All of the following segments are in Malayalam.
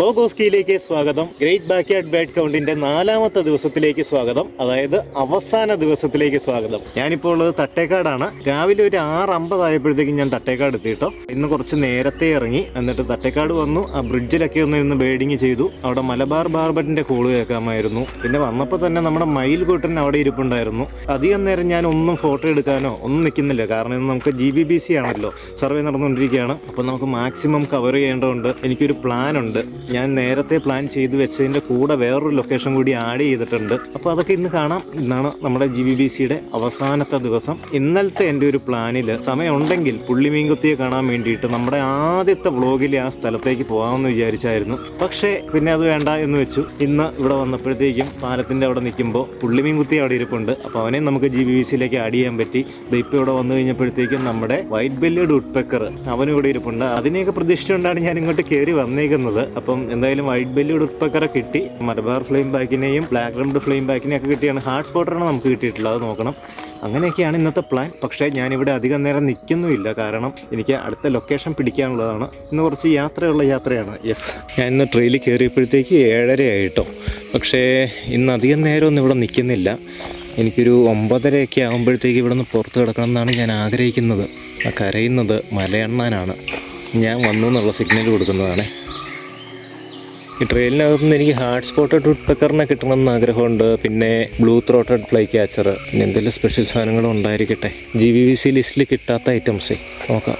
ഫ്ലോഗോസ്കിയിലേക്ക് സ്വാഗതം ഗ്രേറ്റ് ബാക്ക്യാർഡ് ബേഡ് കൗണ്ടിന്റെ നാലാമത്തെ ദിവസത്തിലേക്ക് സ്വാഗതം അതായത് അവസാന ദിവസത്തിലേക്ക് സ്വാഗതം ഞാനിപ്പോൾ ഉള്ളത് തട്ടേക്കാടാണ് രാവിലെ ഒരു ആറ് അമ്പതായപ്പോഴത്തേക്കും ഞാൻ തട്ടേക്കാട് എത്തിയിട്ടോ ഇന്ന് കുറച്ച് നേരത്തെ ഇറങ്ങി എന്നിട്ട് തട്ടേക്കാട് വന്നു ആ ബ്രിഡ്ജിലൊക്കെ ഒന്ന് ഇന്ന് ബേഡിങ് ചെയ്തു അവിടെ മലബാർ ബാർബറ്റിന്റെ കോള് കേൾക്കാമായിരുന്നു പിന്നെ വന്നപ്പോൾ തന്നെ നമ്മുടെ മയിൽ കൂട്ടൻ അവിടെ ഇരിപ്പുണ്ടായിരുന്നു അധികം നേരം ഞാൻ ഒന്നും ഫോട്ടോ എടുക്കാനോ ഒന്നും നിൽക്കുന്നില്ല കാരണം ഇന്ന് നമുക്ക് ജി ബി ബി സി ആണല്ലോ സർവേ നടന്നുകൊണ്ടിരിക്കുകയാണ് അപ്പോൾ നമുക്ക് മാക്സിമം കവർ ചെയ്യേണ്ടതുണ്ട് എനിക്കൊരു പ്ലാൻ ഉണ്ട് ഞാൻ നേരത്തെ പ്ലാൻ ചെയ്തു വെച്ചതിൻ്റെ കൂടെ വേറൊരു ലൊക്കേഷൻ കൂടി ആഡ് ചെയ്തിട്ടുണ്ട് അപ്പോൾ അതൊക്കെ ഇന്ന് കാണാം ഇന്നാണ് നമ്മുടെ ജി ബി ബി സിയുടെ അവസാനത്തെ ദിവസം ഇന്നലത്തെ എൻ്റെ ഒരു പ്ലാനിൽ സമയമുണ്ടെങ്കിൽ പുള്ളിമീൻകുത്തിയെ കാണാൻ വേണ്ടിയിട്ട് നമ്മുടെ ആദ്യത്തെ വ്ളോഗിൽ ആ സ്ഥലത്തേക്ക് പോകാമെന്ന് വിചാരിച്ചായിരുന്നു പക്ഷേ പിന്നെ അത് വേണ്ട എന്ന് വെച്ചു ഇന്ന് ഇവിടെ വന്നപ്പോഴത്തേക്കും പാലത്തിൻ്റെ അവിടെ നിൽക്കുമ്പോൾ പുള്ളിമീൻകുത്തി അവിടെ ഇരിപ്പുണ്ട് അപ്പോൾ അവനെ നമുക്ക് ജി ബി ബി സിയിലേക്ക് ആഡ് ചെയ്യാൻ പറ്റി ഇത് ഇപ്പോൾ ഇവിടെ വന്നു കഴിഞ്ഞപ്പോഴത്തേക്കും നമ്മുടെ വൈറ്റ് ബെല്ലിയുടെ ഉട്ട്പെക്കർ അവനും ഇവിടെ ഇരിപ്പുണ്ട് അതിനെയൊക്കെ പ്രതീക്ഷിച്ചുകൊണ്ടാണ് ഞാൻ ഇങ്ങോട്ട് കയറി വന്നേക്കുന്നത് അപ്പം എന്തായാലും വൈറ്റ് ബെല്ലിയുടെ ഉട്ട്പെക്കറെ കിട്ടി മലബാർ ഫ്ലെയിം ബാക്കിനെയും ബ്ലാക്ക് റംഡ് ഫ്ലെയിം ബാക്കിനെയും ഒക്കെ കിട്ടിയാണ് ഹാർഡ് സ്പോട്ടറാണ് നമുക്ക് കിട്ടിയിട്ടുള്ളത് അത് നോക്കണം അങ്ങനെയൊക്കെയാണ് ഇന്നത്തെ പ്ലാൻ പക്ഷേ ഞാനിവിടെ അധികം നേരം നിൽക്കുന്നുമില്ല കാരണം എനിക്ക് അടുത്ത ലൊക്കേഷൻ പിടിക്കാനുള്ളതാണ് ഇന്ന് കുറച്ച് യാത്രയുള്ള യാത്രയാണ് യെസ് ഞാൻ ഇന്ന് ട്രെയിനിൽ കയറിയപ്പോഴത്തേക്ക് ഏഴര ആയിട്ടോ പക്ഷേ ഇന്ന് അധികം നേരമൊന്നും ഇവിടെ നിൽക്കുന്നില്ല എനിക്കൊരു ഒമ്പതരയൊക്കെ ആകുമ്പോഴത്തേക്ക് ഇവിടെ നിന്ന് പുറത്ത് കിടക്കണം എന്നാണ് ഞാൻ ആഗ്രഹിക്കുന്നത് ആ കരയുന്നത് മലയണ്ണാനാണ് ഞാൻ വന്നു എന്നുള്ള സിഗ്നൽ കൊടുക്കുന്നതാണ് ഈ ട്രെയിലിനകത്തുനിന്ന് എനിക്ക് ഹാർഡ് സ്പോട്ടഡ് വുഡ് പെക്കറിനെ കിട്ടണമെന്ന് ആഗ്രഹമുണ്ട് പിന്നെ ബ്ലൂ ത്രോട്ടഡ് ഫ്ലൈ ക്യാച്ചർ പിന്നെ എന്തെങ്കിലും സ്പെഷ്യൽ സാധനങ്ങളും ഉണ്ടായിരിക്കട്ടെ ജി വി വി സി ലിസ്റ്റിൽ കിട്ടാത്ത ഐറ്റംസേ നോക്കാം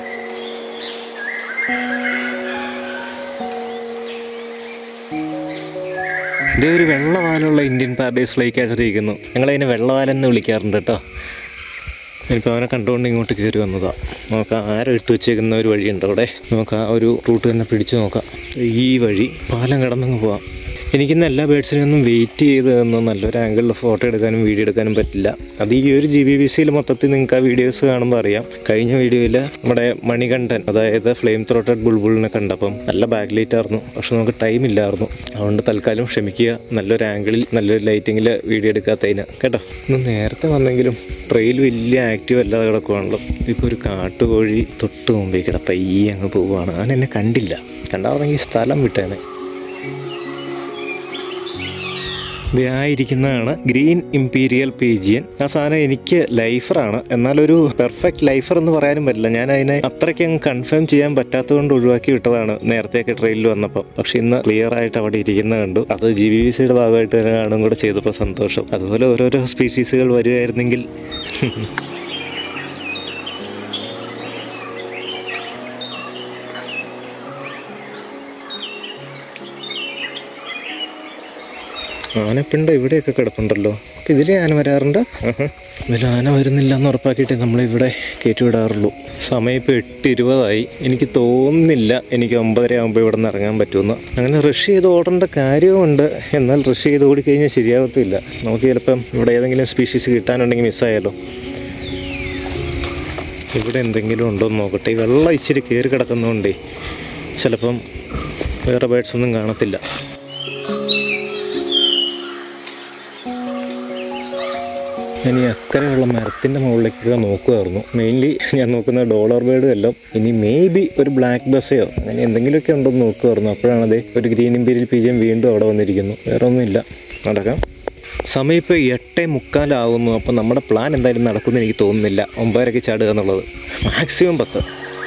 ഇതേ ഒരു വെള്ളവാലുള്ള ഇന്ത്യൻ പാരഡൈസ് ഫ്ലൈ ക്യാച്ചർ ഇരിക്കുന്നു ഞങ്ങളതിനെ വെള്ളവാലെന്ന് വിളിക്കാറുണ്ട് കേട്ടോ എനിക്ക് അവനെ കണ്ടുകൊണ്ട് ഇങ്ങോട്ട് കയറി വന്നതാണ് നോക്കാം ആരോ ഇട്ട് വെച്ചേക്കുന്ന ഒരു വഴിയുണ്ട് അവിടെ നമുക്ക് ആ ഒരു റൂട്ട് തന്നെ പിടിച്ചു നോക്കാം ഈ വഴി പാലം കടന്നങ്ങ് പോവാം എനിക്കിന്ന് എല്ലാ ബേഡ്സിനും ഒന്നും വെയിറ്റ് ചെയ്ത് നിന്ന് നല്ലൊരു ആംഗിളിൽ ഫോട്ടോ എടുക്കാനും വീഡിയോ എടുക്കാനും പറ്റില്ല അത് ഈ ഒരു ജി ബി ബി സിയിൽ മൊത്തത്തിൽ നിങ്ങൾക്ക് ആ വീഡിയോസ് കാണുമ്പോൾ അറിയാം കഴിഞ്ഞ വീഡിയോയിൽ നമ്മുടെ മണികണ്ഠൻ അതായത് ഫ്ലെയിം ത്രോട്ടഡ് ബുൾബുളിനെ കണ്ടപ്പം നല്ല ബാക്ക് ലൈറ്റ് ആയിരുന്നു പക്ഷെ നമുക്ക് ടൈം ഇല്ലായിരുന്നു അതുകൊണ്ട് തൽക്കാലം ക്ഷമിക്കുക നല്ലൊരു ആംഗിളിൽ നല്ലൊരു ലൈറ്റിങ്ങിൽ വീഡിയോ എടുക്കാത്തതിന് കേട്ടോ ഇന്ന് നേരത്തെ വന്നെങ്കിലും ട്രെയിൽ വലിയ ആക്റ്റീവ് അല്ലാതെ കിടക്കുവാണല്ലോ ഇപ്പോൾ ഒരു കാട്ടുകോഴി തൊട്ട് മുമ്പേ കിട പയ്യെ അങ്ങ് പോവുകയാണ് അവൻ എന്നെ കണ്ടില്ല കണ്ടായിരുന്നെങ്കിൽ സ്ഥലം വിട്ടേനെ ഇതായിരിക്കുന്നതാണ് ഗ്രീൻ ഇമ്പീരിയൽ പീജിയൻ ആ സാധനം എനിക്ക് ലൈഫറാണ് എന്നാലൊരു പെർഫെക്റ്റ് ലൈഫർ എന്ന് പറയാനും പറ്റില്ല ഞാൻ അതിനെ അത്രയ്ക്ക് അങ്ങ് കൺഫേം ചെയ്യാൻ പറ്റാത്തതുകൊണ്ട് ഒഴിവാക്കി വിട്ടതാണ് നേരത്തെയൊക്കെ ട്രെയിനിൽ വന്നപ്പോൾ പക്ഷെ ഇന്ന് ക്ലിയർ ആയിട്ട് അവിടെ ഇരിക്കുന്ന കണ്ടു അത് ജി ബി ബി സിയുടെ ഭാഗമായിട്ട് തന്നെ കാണും കൂടെ ചെയ്തപ്പോൾ സന്തോഷം അതുപോലെ ഓരോരോ സ്പീഷീസുകൾ വരുമായിരുന്നെങ്കിൽ ആനപ്പിണ്ട ഇവിടെയൊക്കെ കിടപ്പുണ്ടല്ലോ അപ്പം ഇതിലെ ആന വരാറുണ്ട് ആഹാ. ഇതിൽ ആന വരുന്നില്ല എന്ന് ഉറപ്പാക്കിയിട്ട് നമ്മളിവിടെ കയറ്റി വിടാറുള്ളൂ സമയം ഇപ്പോൾ എട്ട് ഇരുപതായി എനിക്ക് തോന്നുന്നില്ല എനിക്ക് ഒമ്പതര ആകുമ്പോൾ ഇവിടെ നിന്ന് ഇറങ്ങാൻ പറ്റുമെന്ന് അങ്ങനെ റഷ് ചെയ്ത് ഓടേണ്ട കാര്യമുണ്ട് എന്നാൽ റഷ് ചെയ്ത് ഓടിക്കഴിഞ്ഞാൽ ശരിയാകത്തില്ല നമുക്ക് ചിലപ്പം ഇവിടെ ഏതെങ്കിലും സ്പീഷീസ് കിട്ടാനുണ്ടെങ്കിൽ മിസ്സായാലോ ഇവിടെ എന്തെങ്കിലും ഉണ്ടോ എന്ന് നോക്കട്ടെ ഈ വെള്ളം ഇച്ചിരി കയറി കിടക്കുന്നതുകൊണ്ടേ ചിലപ്പം വേറെ ബേഡ്സ് ഒന്നും കാണത്തില്ല ഞാൻ ഈ അക്കരെയുള്ള മരത്തിൻ്റെ മുകളിലേക്കൊക്കെ നോക്കുമായിരുന്നു മെയിൻലി ഞാൻ നോക്കുന്നത് ഡോളർ ബേർഡും എല്ലാം ഇനി മേ ബി ഒരു ബ്ലാക്ക് ബസ്സയോ അങ്ങനെ എന്തെങ്കിലുമൊക്കെ ഉണ്ടോന്ന് നോക്കുമായിരുന്നു അപ്പോഴാണ് അതേ ഒരു ഗ്രീൻ ഇമ്പീരിയൽ പീജിയം വീണ്ടും അവിടെ വന്നിരിക്കുന്നു വേറെ ഒന്നുമില്ല നടക്കാം സമയം ഇപ്പോൾ എട്ടേ മുക്കാലാവുന്നു അപ്പോൾ നമ്മുടെ പ്ലാൻ എന്തായാലും നടക്കുമെന്ന് എനിക്ക് തോന്നുന്നില്ല ഒമ്പതരക്ക് ചാടുക എന്നുള്ളത് മാക്സിമം പത്ത്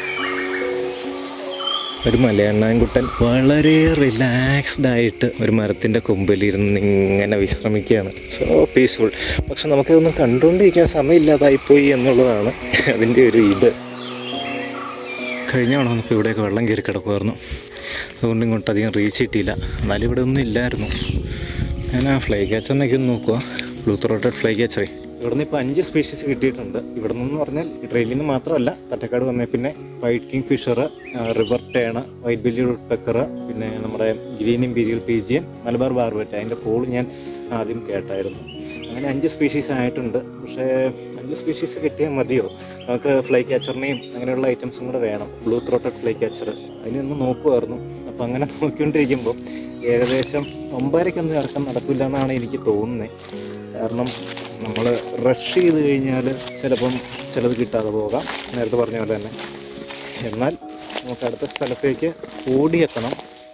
ഒരു മലയണ്ണാൻകുട്ടൻ വളരെ റിലാക്സ്ഡ് ആയിട്ട് ഒരു മരത്തിൻ്റെ കൊമ്പിലിരുന്ന് ഇങ്ങനെ വിശ്രമിക്കുകയാണ് സോ പീസ്ഫുൾ പക്ഷെ നമുക്കിതൊന്നും കണ്ടുകൊണ്ടിരിക്കാൻ സമയമില്ലാതായിപ്പോയി എന്നുള്ളതാണ് അതിൻ്റെ ഒരു ഇത് കഴിഞ്ഞ തവണ നമുക്ക് ഇവിടെയൊക്കെ വെള്ളം കയറി കിടക്കുമായിരുന്നു അതുകൊണ്ട് ഇങ്ങോട്ട് അധികം റീച്ച് കിട്ടിയില്ല എന്നാലും ഇവിടെ ഒന്നും ഇല്ലായിരുന്നു ഞാൻ ആ ഫ്ലൈ ക്യാച്ചറിനൊക്കെ ഒന്ന് നോക്കുക ബ്ലൂ ത്രോട്ടഡ് ഫ്ലൈ ക്യാച്ചറേ ഇവിടെ നിന്ന് ഇപ്പോൾ അഞ്ച് സ്പീഷീസ് കിട്ടിയിട്ടുണ്ട് ഇവിടെ നിന്ന് പറഞ്ഞാൽ ഈ ട്രെയിനിൽ നിന്ന് മാത്രമല്ല തട്ടക്കാട് വന്നേ പിന്നെ white kingfisher river tern white belly pecker പിന്നെ നമ്മുടെ green imperial pigeon Malabar barbet അതിൻ്റെ കോൾ ഞാൻ ആദ്യം കേട്ടായിരുന്നു അങ്ങനെ അഞ്ച് സ്പീഷീസ് ആയിട്ടുണ്ട് പക്ഷേ അഞ്ച് സ്പീഷീസ് കിട്ടിയാൽ മതിയോ നമുക്ക് ഫ്ലൈ ക്യാച്ചറിനെയും അങ്ങനെയുള്ള ഐറ്റംസും കൂടെ വേണം ബ്ലൂ ത്രോട്ടഡ് ഫ്ലൈ ക്യാച്ചർ അതിനൊന്ന് നോക്കുമായിരുന്നു അപ്പോൾ അങ്ങനെ നോക്കിക്കൊണ്ടിരിക്കുമ്പോൾ ഏകദേശം ഒമ്പതരയ്ക്കൊന്നും ഇറക്കം നടക്കില്ല എന്നാണ് എനിക്ക് തോന്നുന്നത് കാരണം നമ്മൾ റഷ് ചെയ്ത് കഴിഞ്ഞാൽ ചിലപ്പം ചിലത് കിട്ടാതെ പോകാം നേരത്തെ പറഞ്ഞ പോലെ തന്നെ എന്നാൽ നമുക്ക് അടുത്ത സ്ഥലത്തേക്ക് ഓടിയെത്തണം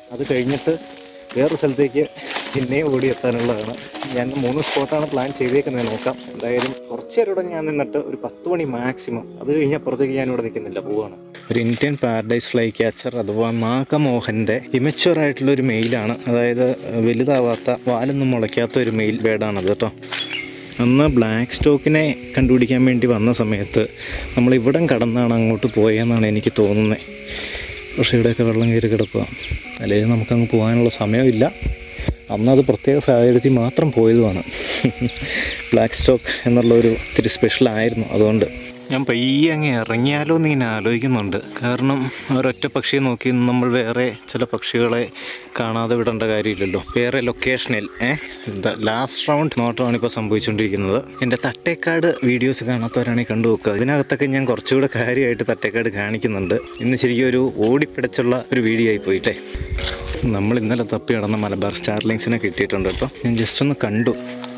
അത് കഴിഞ്ഞിട്ട് വേറൊരു സ്ഥലത്തേക്ക് പിന്നെയും ഓടി എത്താനുള്ളതാണ് ഞാൻ മൂന്ന് സ്പോട്ടാണ് പ്ലാൻ ചെയ്തേക്കുന്നത് നോക്കാം എന്തായാലും കുറച്ച് നേരം ഇവിടെ ഞാൻ നിന്നിട്ട് ഒരു പത്ത് മണി മാക്സിമം അത് കഴിഞ്ഞ് അപ്പുറത്തേക്ക് ഞാൻ ഇവിടെ നിൽക്കുന്നില്ല പോവാണ് ഒരു ഇന്ത്യൻ പാരഡൈസ് ഫ്ലൈ ക്യാച്ചർ അഥവാ നാഗമോഹൻ്റെ ഇമച്വർ ആയിട്ടുള്ള ഒരു മെയിലാണ് അതായത് വലുതാവാത്ത വാലൊന്നും മുളയ്ക്കാത്ത ഒരു മെയിൽ ബേഡാണത് കേട്ടോ അന്ന് ബ്ലാക്ക് സ്റ്റോക്കിനെ കണ്ടുപിടിക്കാൻ വേണ്ടി വന്ന സമയത്ത് നമ്മൾ ഇവിടം കടന്നാണ് അങ്ങോട്ട് പോയെന്നാണ് എനിക്ക് തോന്നുന്നത് പക്ഷേ ഇവിടെയൊക്കെ വെള്ളം കയറി കിടക്കുക അല്ലെങ്കിൽ നമുക്കങ്ങ് പോകാനുള്ള സമയമില്ല അന്നത് പ്രത്യേക സാഹചര്യത്തിൽ മാത്രം പോയതുമാണ് ബ്ലാക്ക് സ്റ്റോക്ക് എന്നുള്ള ഒരു ഇത്തിരി സ്പെഷ്യൽ ആയിരുന്നു അതുകൊണ്ട് ഞാൻ പയ്യെ അങ്ങ് ഇറങ്ങിയാലോ എന്ന് ഇങ്ങനെ ആലോചിക്കുന്നുണ്ട് കാരണം ഒരൊറ്റ പക്ഷിയെ നോക്കി നമ്മൾ വേറെ ചില പക്ഷികളെ കാണാതെ വിടേണ്ട കാര്യമില്ലല്ലോ വേറെ ലൊക്കേഷനിൽ ഏഹ് ലാസ്റ്റ് റൗണ്ട് നോട്ടമാണ് ഇപ്പോൾ സംഭവിച്ചുകൊണ്ടിരിക്കുന്നത് എൻ്റെ തട്ടേക്കാട് വീഡിയോസ് കാണാത്തവരാണെങ്കിൽ കണ്ടു നോക്കുക ഇതിനകത്തൊക്കെ ഞാൻ കുറച്ചുകൂടെ കാര്യമായിട്ട് തട്ടേക്കാട് കാണിക്കുന്നുണ്ട് ഇന്ന് ശരിക്കും ഒരു ഓടിപ്പിടച്ചുള്ള ഒരു വീഡിയോ ആയി പോയിട്ടേ നമ്മൾ ഇന്നലെ തപ്പി നടന്ന മലബാർ സ്റ്റാർലിങ്സിനെ കിട്ടിയിട്ടുണ്ട് കേട്ടോ ഞാൻ ജസ്റ്റ് ഒന്ന് കണ്ടു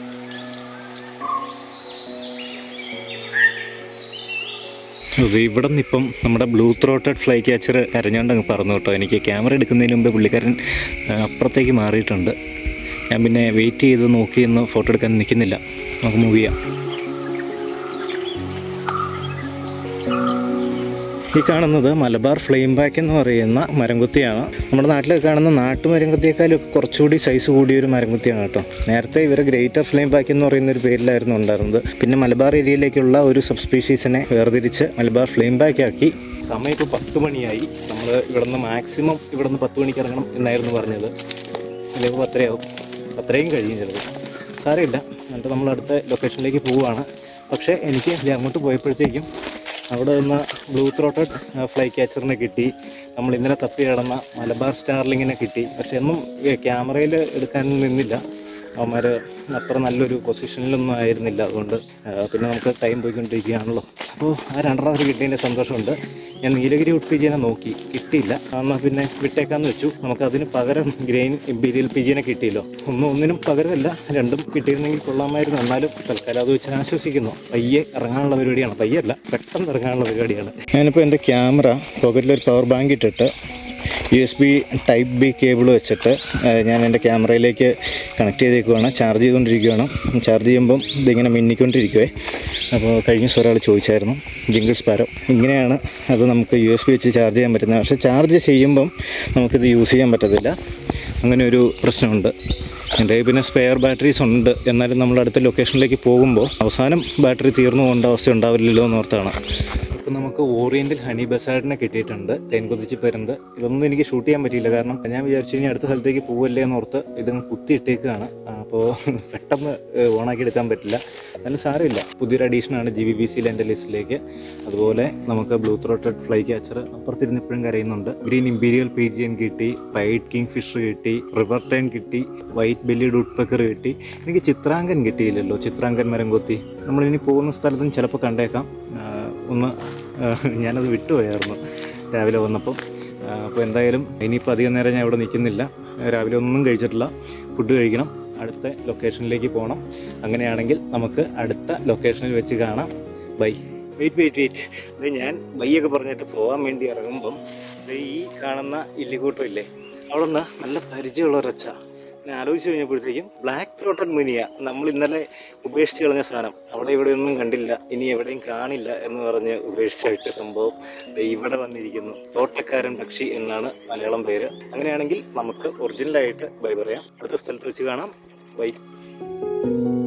അത് ഇവിടെ നിന്ന് ഇപ്പം നമ്മുടെ ബ്ലൂ ത്രോട്ടഡ് ഫ്ലൈ ക്യാച്ചർ കരഞ്ഞോണ്ട് അങ്ങ് പറന്നു കേട്ടോ എനിക്ക് ക്യാമറ എടുക്കുന്നതിന് മുമ്പ് പുള്ളിക്കാരൻ ആ, അപ്പുറത്തേക്ക് മാറിയിട്ടുണ്ട് ഞാൻ പിന്നെ വെയിറ്റ് ചെയ്ത് നോക്കി എന്ന് ഫോട്ടോ എടുക്കാൻ നിൽക്കുന്നില്ല നമുക്ക് മൂവ് ചെയ്യാം ഈ കാണുന്നത് മലബാർ ഫ്ലെയിം ബാക്ക് എന്ന് പറയുന്ന മരംകുത്തിയാണ് നമ്മുടെ നാട്ടിൽ കാണുന്ന നാട്ടുമരംകുത്തിയേക്കാളും കുറച്ചുകൂടി സൈസ് കൂടിയൊരു മരംകുത്തിയാണ് കേട്ടോ നേരത്തെ ഇവർ ഗ്രേറ്റർ ഫ്ലെയിം ബാക്ക് എന്ന് പറയുന്ന ഒരു പേരിലായിരുന്നു ഉണ്ടായിരുന്നത് പിന്നെ മലബാർ ഏരിയയിലേക്കുള്ള ഒരു സബ് സ്പീഷീസിനെ വേർതിരിച്ച് മലബാർ ഫ്ലെയിം ബാക്ക് ആക്കി സമയം ഇപ്പോൾ പത്ത് മണിയായി നമ്മൾ ഇവിടുന്ന് മാക്സിമം ഇവിടുന്ന് പത്ത് മണിക്ക് ഇറങ്ങണം എന്നായിരുന്നു പറഞ്ഞത് അല്ലെങ്കിൽ പത്തരയാവും പത്തരയും കഴിയും ചിലത് സാരമില്ല എന്നിട്ട് നമ്മൾ അടുത്ത ലൊക്കേഷനിലേക്ക് പോവുകയാണ് പക്ഷേ എനിക്ക് ദേ അങ്ങോട്ട് പോയപ്പോഴത്തേക്കും അവിടെ നിന്ന് ബ്ലൂ ത്രോട്ടഡ് ഫ്ലൈ ക്യാച്ചറിനെ കിട്ടി നമ്മൾ ഇന്നലെ തപ്പി കിടന്ന മലബാർ സ്റ്റാർലിങ്ങിനെ കിട്ടി പക്ഷെ ഒന്നും ക്യാമറയിൽ എടുക്കാൻ നിന്നില്ല അവന്മാർ അത്ര നല്ലൊരു പൊസിഷനിലൊന്നും ആയിരുന്നില്ല അതുകൊണ്ട് ആ, പിന്നെ നമുക്ക് ടൈം പോയിക്കൊണ്ടിരിക്കുകയാണല്ലോ അപ്പോൾ ആ രണ്ടെണ്ണത്തിന് കിട്ടിയതിൻ്റെ സന്തോഷമുണ്ട് ഞാൻ നീലഗിരി ഉട്പിജിനെ നോക്കി കിട്ടിയില്ല എന്നാൽ പിന്നെ വിട്ടേക്കാന്ന് വെച്ചു നമുക്ക് അതിന് പകരം ഗ്രെയിൻ ഇമ്പീരിയൽ പിജിനെ കിട്ടിയല്ലോ ഒന്നും ഒന്നിനും പകരമല്ല രണ്ടും കിട്ടിയിരുന്നെങ്കിൽ കൊള്ളാമായിരുന്നു എന്നാലും തൽക്കാലം അത് വെച്ച് ആശ്വസിക്കുന്നു പയ്യെ ഇറങ്ങാനുള്ള പരിപാടിയാണ് പയ്യല്ല പെട്ടെന്ന് ഇറങ്ങാനുള്ള പരിപാടിയാണ് ഞാനിപ്പോൾ എൻ്റെ ക്യാമറ പോക്കറ്റിലൊരു പവർ ബാങ്ക് ഇട്ടിട്ട് U S B type B cable വെച്ചിട്ട് ആ, ഞാൻ എൻ്റെ ക്യാമറയിലേക്ക് കണക്ട് ചെയ്തേക്കുവാണ് ചാർജ് ചെയ്തുകൊണ്ടിരിക്കുകയാണ് ചാർജ് ചെയ്യുമ്പം ഇതിങ്ങനെ മിന്നിക്കൊണ്ടിരിക്കുവേ അപ്പോൾ കഴിഞ്ഞ ദിവസം ഒരാൾ ചോദിച്ചായിരുന്നു ജിങ്കിൾ സ്പാരോ ഇങ്ങനെയാണ് അത് നമുക്ക് യു എസ് ബി വെച്ച് ചാർജ് ചെയ്യാൻ പറ്റുന്നത് പക്ഷേ ചാർജ് ചെയ്യുമ്പം നമുക്കിത് യൂസ് ചെയ്യാൻ പറ്റത്തില്ല അങ്ങനെ ഒരു പ്രശ്നമുണ്ട് എൻ്റെ കയ്യിൽ പിന്നെ സ്പെയർ ബാറ്ററീസ് ഉണ്ട് എന്നാലും നമ്മൾ അടുത്ത ലൊക്കേഷനിലേക്ക് പോകുമ്പോൾ അവസാനം ബാറ്ററി തീർന്നു പോകേണ്ട അവസ്ഥ ഉണ്ടാവില്ലല്ലോ എന്നോർത്താണ് ഇപ്പം നമുക്ക് ഓറിയന്റൽ ഹണി ബസാഡിനെ കിട്ടിയിട്ടുണ്ട് തേൻ കുതിച്ച് പരുന്ത് ഇതൊന്നും എനിക്ക് ഷൂട്ട് ചെയ്യാൻ പറ്റിയില്ല കാരണം ഞാൻ വിചാരിച്ചു ഇനി അടുത്ത സ്ഥലത്തേക്ക് പോവല്ലേ എന്നോർത്ത് ഇതങ്ങ് കുത്തിയിട്ടേക്കാണ് അപ്പോൾ പെട്ടെന്ന് ഓണാക്കി എടുക്കാൻ പറ്റില്ല എന്നാലും സാരമില്ല പുതിയൊരു അഡീഷനാണ് ജി ബി ബി സിയിൽ എൻ്റെ ലിസ്റ്റിലേക്ക് അതുപോലെ നമുക്ക് ബ്ലൂ ത്രോട്ടഡ് ഫ്ലൈ ക്യാച്ചർ അപ്പുറത്തിരുന്ന് ഇപ്പോഴും കരയുന്നുണ്ട് ഗ്രീൻ ഇമ്പീരിയൽ പീജിയൻ കിട്ടി വൈറ്റ് കിങ് ഫിഷ് കിട്ടി റിവർ ടൈൻ കിട്ടി വൈറ്റ് ബെല്ലിഡ് ഉഡ്പക്കർ കിട്ടി എനിക്ക് ചിത്രാങ്കൻ കിട്ടിയില്ലല്ലോ ചിത്രാങ്കൻ മരം കൊത്തി നമ്മളിനി പോകുന്ന സ്ഥലത്തും ചിലപ്പോൾ കണ്ടേക്കാം ആ, ഒന്ന് ആ, ഞാനത് വിട്ടുപോയായിരുന്നു രാവിലെ വന്നപ്പം അപ്പോൾ എന്തായാലും ഇനിയിപ്പോൾ അധികം നേരം ഞാൻ ഇവിടെ നിൽക്കുന്നില്ല രാവിലെ ഒന്നും കഴിച്ചിട്ടില്ല ഫുഡ് കഴിക്കണം അടുത്ത ലൊക്കേഷനിലേക്ക് പോകണം അങ്ങനെയാണെങ്കിൽ നമുക്ക് അടുത്ത ലൊക്കേഷനിൽ വെച്ച് കാണാം ബൈ വെയിറ്റ് വെയിറ്റ് വെയിറ്റ് ഇത് ഞാൻ ബൈയൊക്കെ പറഞ്ഞിട്ട് പോകാൻ വേണ്ടി ഇറങ്ങുമ്പം ഇത് ഈ കാണുന്ന ഇല്ലിക്കൂട്ടം ഇല്ലേ അവിടെ നിന്ന് നല്ല പരിചയമുള്ള ഒരച്ച ഞാൻ ആലോചിച്ച് കഴിഞ്ഞപ്പോഴത്തേക്കും ബ്ലാക്ക് ത്രോട്ടഡ് മുനിയ നമ്മൾ ഇന്നലെ ഉപേക്ഷിച്ച് കളഞ്ഞ സാധനം അവിടെ ഇവിടെ ഒന്നും കണ്ടില്ല ഇനി എവിടെയും കാണില്ല എന്ന് പറഞ്ഞ് ഉപേക്ഷിച്ചായിട്ട് സംഭവം ദേ ഇവിടെ വന്നിരിക്കുന്നു തോട്ടക്കാരൻ പക്ഷി എന്നാണ് മലയാളം പേര് അങ്ങനെയാണെങ്കിൽ നമുക്ക് ഒറിജിനലായിട്ട് ബൈ പറയാം അടുത്ത സ്ഥലത്ത് വെച്ച് കാണാം ബൈ